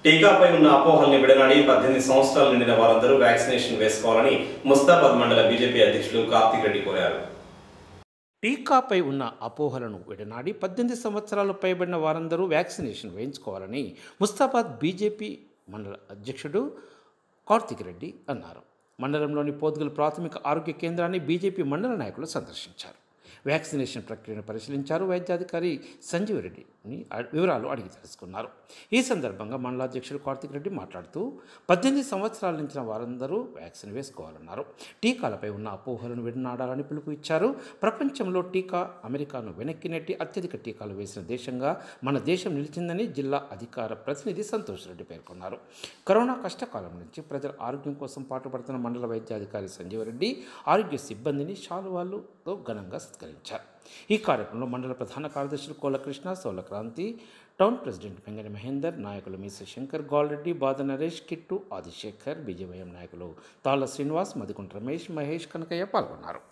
టీకాపై ఉన్న అపోహల్ని విడనాడి పద్దెనిమిది సంవత్సరాలు నిండిన వారందరూ వ్యాక్సినేషన్ వేసుకోవాలని ముస్తాబాద్ మండల బీజేపీ అధ్యక్షులు కార్తిక్ రెడ్డి కోరారు టీకాపై ఉన్న అపోహలను విడనాడి పద్దెనిమిది సంవత్సరాలు పైబడిన వారందరూ వ్యాక్సినేషన్ వేయించుకోవాలని ముస్తాబాద్ బీజేపీ మండల అధ్యక్షుడు కార్తిక్ రెడ్డి అన్నారు మండలంలోని పోతుగల్ ప్రాథమిక ఆరోగ్య కేంద్రాన్ని బీజేపీ మండల నాయకులు సందర్శించారు వ్యాక్సినేషన్ ప్రక్రియను పరిశీలించారు వైద్యాధికారి సంజీవ్ రెడ్డిని అ- వివరాలు అడిగి తెలుసుకున్నారు ఈ సందర్భంగా మండలాధ్యక్షుడు కార్తిక్ రెడ్డి మాట్లాడుతూ పద్దెనిమిది సంవత్సరాల నుంచి వారందరూ వ్యాక్సిన్ వేసుకోవాలన్నారు టీకాలపై ఉన్న అపోహలను విడనాడాలని పిలుపు ఇచ్చారు ప్రపంచంలో టీకా అమెరికాను వెనక్కి నెట్టి అత్యధిక టీకాలు వేసిన దేశంగా మన దేశం నిలిచిందని జిల్లా అధికార ప్రతినిధి సంతోష్ రెడ్డి పేర్కొన్నారు కరోనా కష్టకాలం నుంచి ప్రజల ఆరోగ్యం కోసం పాటుపడుతున్న మండల వైద్యాధికారి సంజీవ్ రెడ్డి ఆరోగ్య సిబ్బందిని శాలువాలతో ఘనంగా సత్కరించారు ఈ కార్యక్రమంలో మండల ప్రధాన కార్యదర్శులు కోలకృష్ణ సోలక్రాంతి టౌన్ ప్రెసిడెంట్ వెంగని మహేందర్ నాయకులు మీస శంకర్ గాల్రెడ్డి బాద నరేష్ కిట్టు ఆదిశేఖర్ బీజేవైఎం నాయకులు తాళ్ళ శ్రీనివాస్ మదికుంట రమేష్ మహేష్ కనకయ్య పాల్గొన్నారు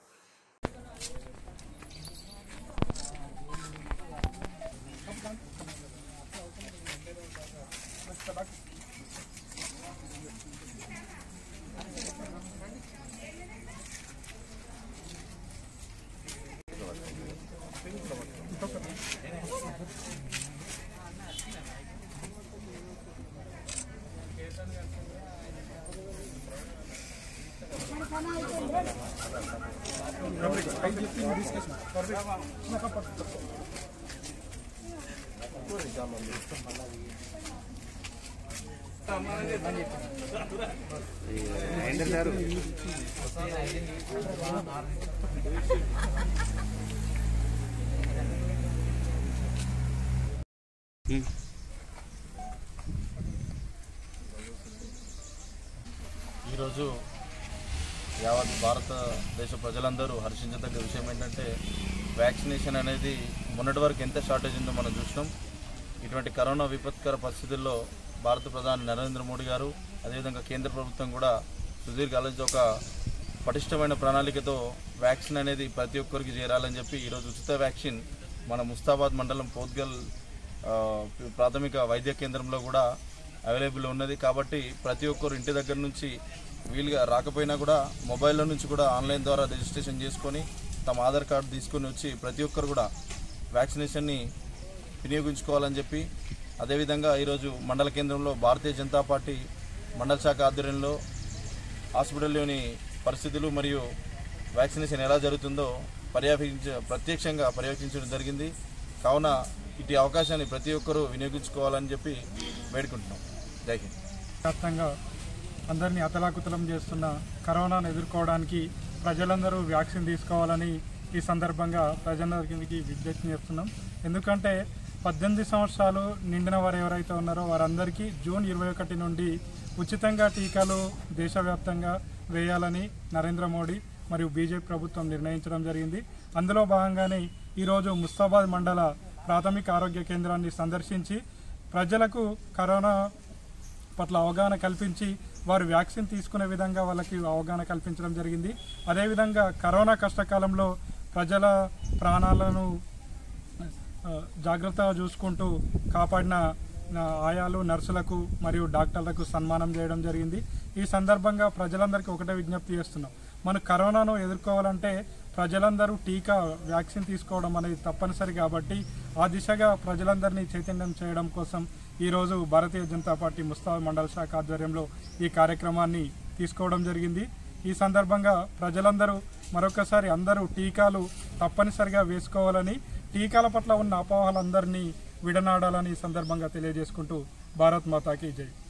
ఈరోజు యావత్ భారతదేశ ప్రజలందరూ హర్షించదగ్గ విషయం ఏంటంటే వ్యాక్సినేషన్ అనేది మొన్నటి వరకు ఎంత షార్టేజ్ ఉందో మనం చూసినాం ఇటువంటి కరోనా విపత్కర పరిస్థితుల్లో భారత ప్రధాని నరేంద్ర మోడీ గారు అదేవిధంగా కేంద్ర ప్రభుత్వం కూడా సుదీర్ఘ ఆలోచించి ఒక పటిష్టమైన ప్రణాళికతో వ్యాక్సిన్ అనేది ప్రతి ఒక్కరికి చేరాలని చెప్పి ఈరోజు ఉచిత వ్యాక్సిన్ మన ముస్తాబాద్ మండలం పోద్గల్ ఆ, ప్రాథమిక వైద్య కేంద్రంలో కూడా అవైలబుల్ ఉన్నది కాబట్టి ప్రతి ఒక్కరు ఇంటి దగ్గర నుంచి వీలుగా రాకపోయినా కూడా మొబైల్లో నుంచి కూడా ఆన్లైన్ ద్వారా రిజిస్ట్రేషన్ చేసుకొని తమ ఆధార్ కార్డు తీసుకొని వచ్చి ప్రతి ఒక్కరు కూడా వ్యాక్సినేషన్ని వినియోగించుకోవాలని చెప్పి అదేవిధంగా ఈరోజు మండల కేంద్రంలో భారతీయ జనతా పార్టీ మండల శాఖ ఆధ్వర్యంలో హాస్పిటల్లోని పరిస్థితులు మరియు వ్యాక్సినేషన్ ఎలా జరుగుతుందో పర్యవేక్షించ ప్రత్యక్షంగా పర్యవేక్షించడం జరిగింది కావున ఇటు అవకాశాన్ని ప్రతి ఒక్కరూ వినియోగించుకోవాలని చెప్పి వేడుకుంటున్నాం జై హింద్ వ్యాప్తంగా అందరినీ అతలాకుతలం చేస్తున్న కరోనాను ఎదుర్కోవడానికి ప్రజలందరూ వ్యాక్సిన్ తీసుకోవాలని ఈ సందర్భంగా ప్రజలందరికీ విజ్ఞప్తి చేస్తున్నాం ఎందుకంటే పద్దెనిమిది సంవత్సరాలు నిండిన వారు ఎవరైతే ఉన్నారో వారందరికీ జూన్ ఇరవై ఒకటి నుండి ఉచితంగా టీకాలు దేశవ్యాప్తంగా వేయాలని నరేంద్ర మోడీ మరియు బీజేపీ ప్రభుత్వం నిర్ణయించడం జరిగింది అందులో భాగంగానే ఈరోజు ముస్తాబాద్ మండల ప్రాథమిక ఆరోగ్య కేంద్రాన్ని సందర్శించి ప్రజలకు కరోనా పట్ల అవగాహన కల్పించి వారు వ్యాక్సిన్ తీసుకునే విధంగా వాళ్ళకి అవగాహన కల్పించడం జరిగింది అదేవిధంగా కరోనా కష్టకాలంలో ప్రజల ప్రాణాలను ఆ, జాగ్రత్తగా చూసుకుంటూ కాపాడిన ఆ, ఆయాలు నర్సులకు మరియు డాక్టర్లకు సన్మానం చేయడం జరిగింది ఈ సందర్భంగా ప్రజలందరికీ ఒకటే విజ్ఞప్తి చేస్తున్నాం మన కరోనాను ఎదుర్కోవాలంటే ప్రజలందరూ టీకా వ్యాక్సిన్ తీసుకోవడం అనేది తప్పనిసరి కాబట్టి ఆ దిశగా ప్రజలందరినీ చైతన్యం చేయడం కోసం ఈరోజు భారతీయ జనతా పార్టీ ముస్తాబ్ మండల శాఖ ఆధ్వర్యంలో ఈ కార్యక్రమాన్ని తీసుకోవడం జరిగింది ఈ సందర్భంగా ప్రజలందరూ మరొకసారి అందరూ టీకాలు తప్పనిసరిగా వేసుకోవాలని టీకాల పట్ల ఉన్న అపోహలందరినీ విడనాడాలని ఈ సందర్భంగా తెలియజేసుకుంటూ భారత్ మాతాకి జై